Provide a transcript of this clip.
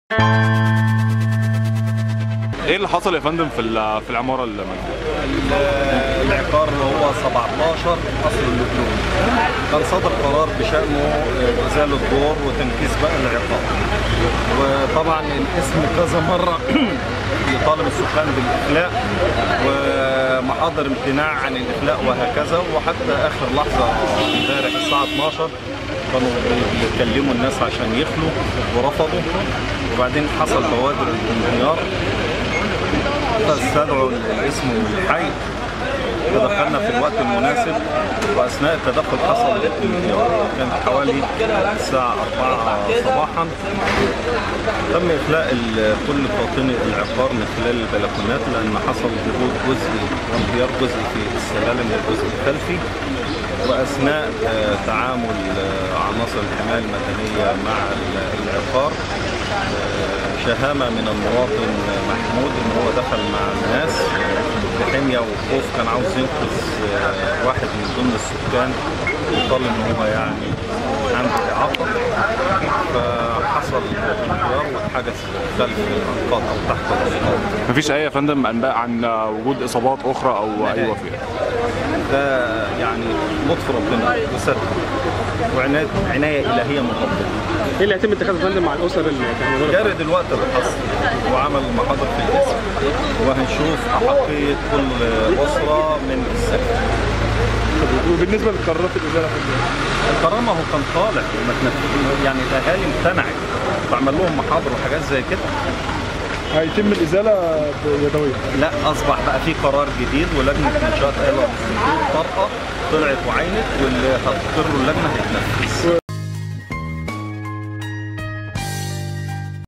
ايه اللي حصل يا فندم في ال- في العماره اللي العقار هو 17 اصل اللجوء كان صدر قرار بشانه ازاله الدور وتنكيس بقى العقار وطبعا الاسم كذا مره يطالب السكان بالاخلاء ومحاضر امتناع عن الاخلاء وهكذا وحتى اخر لحظه امبارح الساعه 12 كانوا بيكلموا الناس عشان يخلوا ورفضوا وبعدين حصل بوادر الانهيار فاستدعوا الاسم الحي فدخلنا في الوقت المناسب واثناء التدخل حصل الانهيار كانت حوالي الساعه 4 صباحا تم اخلاء ال- كل قاطني العقار من خلال البلكونات لان حصل هبوط جزئي وانهيار جزئي في السلالم والجزء الخلفي واثناء آه، تعامل آه، عناصر الحمايه المدنيه مع ال- العقار آه، شهامه من المواطن محمود ان هو دخل مع الناس بحميه وخوف كان عاوز ينقذ آه، واحد من ضمن السكان وطال ان هو يعني عنده اعاقه فحصل انهيار واتحجز خلف الانقاض او تحت الانقاض مفيش اي يا فندم انباء عن وجود اصابات اخرى او اي نهائي. وفاه ده يعني لطف ربنا وستر وعنايه عنايه الهيه من ربنا ايه اللي هيتم اتخاذه يا فندم مع الاسر اللي كانوا موجودة؟ جاري دلوقتي الحصر وعمل محاضر في الاسم وهنشوف احقيه كل اسره من السكن وبالنسبه لقرارات الازاله في الدول القرار ما هو كان طالع ما تنفذ- يعني الاهالي امتنعت وعمل لهم محاضر وحاجات زي كده هيتم الازاله يدويا لا اصبح بقى في قرار جديد ولجنه منشات ايضا طارئه طلعت وعينت واللي هتقر اللجنه هيتنفذ